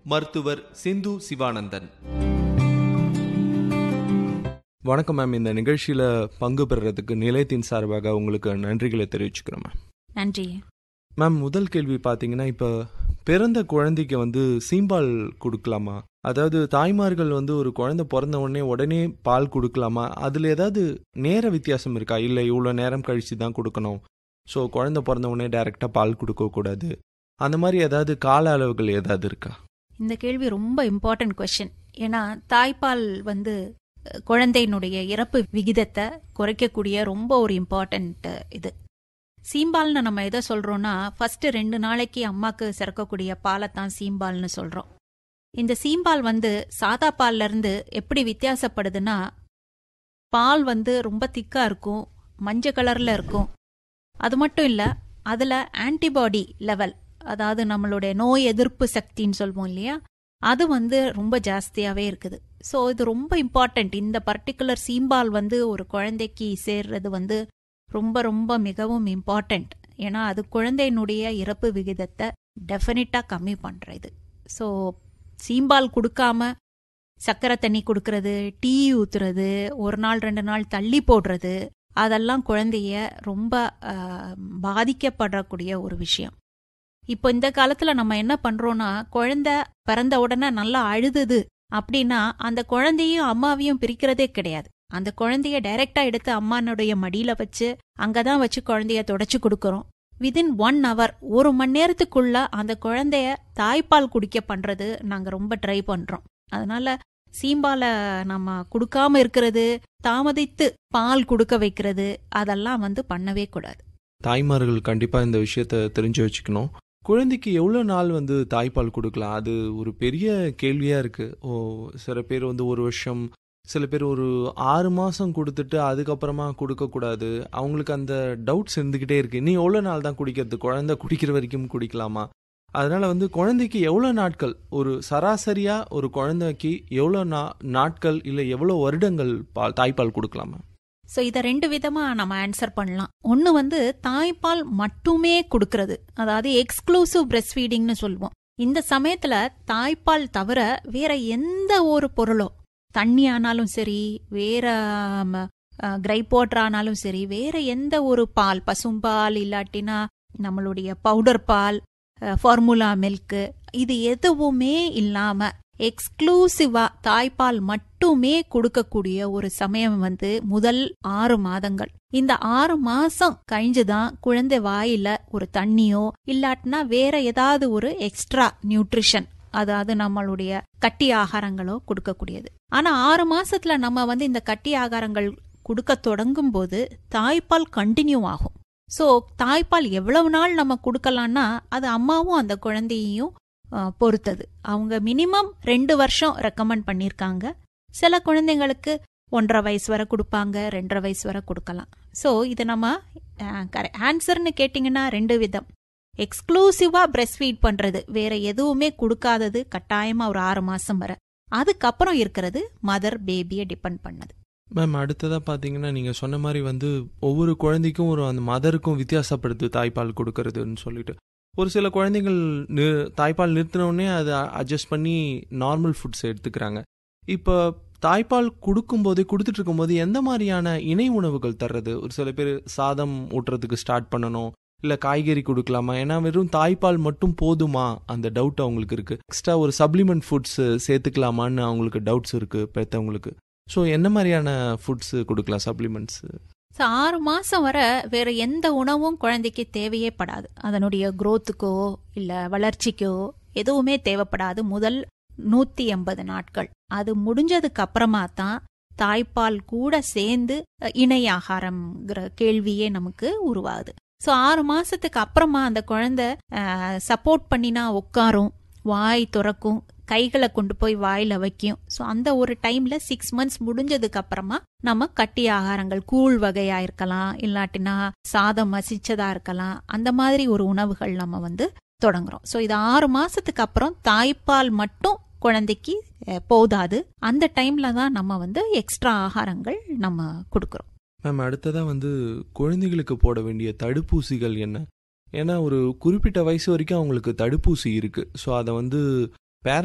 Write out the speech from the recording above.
மருத்துவர் சிந்து சிவானந்தன் வணக்கம் மேம் இந்த நிகழ்ச்சியில பங்கு பெறுறதுக்கு நிலையத்தின் சார்பாக உங்களுக்கு நன்றிகளை தெரிவிச்சுக்கிறோம் மேம் நன்றி மேம் முதல் கேள்வி பார்த்தீங்கன்னா இப்போ பிறந்த குழந்தைக்கு வந்து சீம்பால் கொடுக்கலாமா அதாவது தாய்மார்கள் வந்து ஒரு குழந்தை பிறந்த உடனே உடனே பால் கொடுக்கலாமா அதில் ஏதாவது நேர வித்தியாசம் இருக்கா இல்லை இவ்வளோ நேரம் கழித்து தான் கொடுக்கணும் ஸோ குழந்தை பிறந்த உடனே டைரெக்டாக பால் கொடுக்கக்கூடாது அந்த மாதிரி ஏதாவது கால அளவுகள் ஏதாவது இருக்கா இந்த கேள்வி ரொம்ப இம்பார்ட்டன்ட் கொஸ்டின் ஏன்னா தாய்ப்பால் வந்து அஹ், குழந்தையினுடைய இறப்பு விகிதத்தை குறைக்கக்கூடிய ரொம்ப ஒரு இம்பார்ட்டன்ட் இது சீம்பால்னு நம்ம எதை சொல்றோம்னா ஃபர்ஸ்ட் ரெண்டு நாளைக்கு அம்மாக்கு சிறக்கக்கூடிய பாலை தான் சீம்பால்னு சொல்றோம் இந்த சீம்பால் வந்து சாதா பால்ல இருந்து எப்படி வித்தியாசப்படுதுன்னா பால் வந்து ரொம்ப திக்கா இருக்கும் மஞ்சள் கலர்ல இருக்கும் அது மட்டும் இல்ல அதுல ஆன்டிபாடி லெவல் அதாவது நம்மளுடைய நோய் எதிர்ப்பு சக்தின்னு சொல்வோம் இல்லையா அது வந்து ரொம்ப ஜாஸ்தியாவே இருக்குது ஸோ இது ரொம்ப இம்பார்ட்டன்ட் இந்த பர்டிகுலர் சீம்பால் வந்து ஒரு குழந்தைக்கு சேர்றது வந்து ரொம்ப ரொம்ப மிகவும் இம்பார்ட்டன்ட் ஏன்னா அது குழந்தையினுடைய இறப்பு விகிதத்தை டெஃபினட்டா கம்மி பண்றது ஸோ சீம்பால் கொடுக்காம சக்கரை தண்ணி கொடுக்கறது டீ ஊத்துறது ஒரு நாள் ரெண்டு நாள் தள்ளி போடுறது அதெல்லாம் குழந்தைய ரொம்ப ஆஹ், பாதிக்கப்படக்கூடிய ஒரு விஷயம் இப்போ இந்த காலத்துல நம்ம என்ன பண்றோம்னா குழந்தை பிறந்த உடனே நல்லா அழுதுது அப்படின்னா அந்த குழந்தையும் அம்மாவையும் பிரிக்கிறதே கிடையாது அந்த குழந்தைய டைரக்டா எடுத்து அம்மானுடைய மடியில வச்சு அங்கதான் வச்சு குழந்தைய தொடச்சு கொடுக்கறோம் விதின் ஒன் hour ஒரு மணி நேரத்துக்குள்ள அந்த குழந்தைய தாய்ப்பால் குடிக்க பண்றது நாங்க ரொம்ப ட்ரை பண்றோம் அதனால சீம்பால நம்ம கொடுக்காம இருக்கிறது தாமதித்து பால் கொடுக்க வைக்கிறது அதெல்லாம் வந்து பண்ணவே கூடாது தாய்மார்கள் கண்டிப்பாக இந்த விஷயத்த தெரிஞ்சு வச்சுக்கணும் குழந்தைக்கு எவ்வளோ நாள் வந்து தாய்ப்பால் கொடுக்கலாம் அது ஒரு பெரிய கேள்வியாக இருக்குது ஓ சில பேர் வந்து ஒரு வருஷம் சில பேர் ஒரு ஆறு மாதம் கொடுத்துட்டு அதுக்கப்புறமா கொடுக்கக்கூடாது அவங்களுக்கு அந்த டவுட்ஸ் இருந்துக்கிட்டே இருக்கு நீ எவ்வளோ நாள் தான் குடிக்கிறது குழந்தை குடிக்கிற வரைக்கும் குடிக்கலாமா அதனால வந்து குழந்தைக்கு எவ்வளோ நாட்கள் ஒரு சராசரியாக ஒரு குழந்தைக்கு எவ்வளோ நா நாட்கள் இல்லை எவ்வளோ வருடங்கள் பால் தாய்ப்பால் கொடுக்கலாமா ஸோ இதை ரெண்டு விதமா நம்ம ஆன்சர் பண்ணலாம் ஒன்று வந்து தாய்ப்பால் மட்டுமே கொடுக்கறது அதாவது எக்ஸ்க்ளூசிவ் பிரஸ்ட் ஃபீடிங்னு சொல்லுவோம் இந்த சமயத்துல தாய்ப்பால் தவிர வேற எந்த ஒரு பொருளோ தண்ணி ஆனாலும் சரி வேற கிரைப் வாட்டர் ஆனாலும் சரி வேற எந்த ஒரு பால் பசும்பால் இல்லாட்டினா நம்மளுடைய பவுடர் பால் ஃபார்முலா மில்க் இது எதுவுமே இல்லாம எக்ஸ்க்ளூசிவா தாய்ப்பால் மட்டுமே கொடுக்கக்கூடிய ஒரு சமயம் வந்து முதல் ஆறு மாதங்கள் இந்த ஆறு மாசம் கழிஞ்சுதான் குழந்தை வாயில ஒரு தண்ணியோ இல்லாட்டினா வேற ஏதாவது ஒரு எக்ஸ்ட்ரா நியூட்ரிஷன் அதாவது நம்மளுடைய கட்டி ஆகாரங்களோ கொடுக்கக்கூடியது ஆனா ஆறு மாசத்துல நம்ம வந்து இந்த கட்டி ஆகாரங்கள் கொடுக்க தொடங்கும் போது தாய்ப்பால் கண்டினியூ ஆகும் சோ தாய்ப்பால் எவ்வளவு நாள் நம்ம கொடுக்கலாம்னா அது அம்மாவும் அந்த குழந்தையையும் அஹ், பொறுத்தது அவங்க மினிமம் ரெண்டு வருஷம் ரெக்கமெண்ட் பண்ணியிருக்காங்க சில குழந்தைங்களுக்கு ஒன்றரை வயசு வரை கொடுப்பாங்க ரெண்டரை வயசு வரை கொடுக்கலாம் ஸோ இது நம்ம ஆன்சர்னு கேட்டிங்கன்னா ரெண்டு விதம் எக்ஸ்க்ளூசிவா பிரஸ்ட் ஃபீட் பண்றது வேற எதுவுமே கொடுக்காதது கட்டாயமா ஒரு ஆறு மாசம் வரை அதுக்கப்புறம் இருக்கிறது மதர் பேபியை டிபெண்ட் பண்ணது மேம் அடுத்ததாக பார்த்தீங்கன்னா நீங்கள் சொன்ன மாதிரி வந்து ஒவ்வொரு குழந்தைக்கும் ஒரு அந்த மதருக்கும் வித்தியாசப்படுது தாய்ப்பால் கொடுக்கறதுன்னு சொல்லிட்டு ஒரு சில குழந்தைகள் நி தாய்ப்பால் நிறுத்தின உடனே அதை அட்ஜஸ்ட் பண்ணி நார்மல் ஃபுட்ஸ் எடுத்துக்கிறாங்க இப்போ தாய்ப்பால் கொடுக்கும்போது கொடுத்துட்டு இருக்கும்போது எந்த மாதிரியான இணை உணவுகள் தர்றது ஒரு சில பேர் சாதம் ஊட்டுறதுக்கு ஸ்டார்ட் பண்ணணும் இல்லை காய்கறி கொடுக்கலாமா ஏன்னா வெறும் தாய்ப்பால் மட்டும் போதுமா அந்த டவுட் அவங்களுக்கு இருக்குது எக்ஸ்ட்ரா ஒரு சப்ளிமெண்ட் ஃபுட்ஸ் சேர்த்துக்கலாமான்னு அவங்களுக்கு டவுட்ஸ் இருக்குது பெற்றவங்களுக்கு ஸோ என்ன மாதிரியான ஃபுட்ஸ் கொடுக்கலாம் சப்ளிமெண்ட்ஸ் ஸோ ஆறு மாசம் வரை வேற எந்த உணவும் குழந்தைக்கு தேவையே படாது அதனுடைய growth-க்கோ இல்ல வளர்ச்சிக்கோ எதுவுமே தேவைப்படாது முதல் நூத்தி எண்பது நாட்கள் அது முடிஞ்சதுக்கு அப்புறமா தான் தாய்ப்பால் கூட சேர்ந்து அஹ், இணை ஆகாரம்ங்கிற கேள்வியே நமக்கு உருவாகுது ஸோ ஆறு மாசத்துக்கு அப்புறமா அந்த குழந்தை சப்போர்ட் பண்ணினா உட்காரும் வாய் துறக்கும் கைகளை கொண்டு போய் வாயில வைக்கும் ஸோ அந்த ஒரு டைம்ல சிக்ஸ் மந்த்ஸ் முடிஞ்சதுக்கு அப்புறமா நம்ம கட்டி ஆகாரங்கள் கூழ் வகையா இருக்கலாம் இல்லாட்டினா சாதம் மசிச்சதா இருக்கலாம் அந்த மாதிரி ஒரு உணவுகள் நம்ம வந்து தொடங்குறோம் ஸோ இது ஆறு மாசத்துக்கு அப்புறம் தாய்ப்பால் மட்டும் குழந்தைக்கு அஹ், போதாது அந்த டைம்ல தான் நம்ம வந்து எக்ஸ்ட்ரா ஆகாரங்கள் நம்ம கொடுக்குறோம் மேம் அடுத்ததாக வந்து குழந்தைகளுக்கு போட வேண்டிய தடுப்பூசிகள் என்ன ஏன்னா ஒரு குறிப்பிட்ட வயசு வரைக்கும் அவங்களுக்கு தடுப்பூசி இருக்குது ஸோ அதை வந்து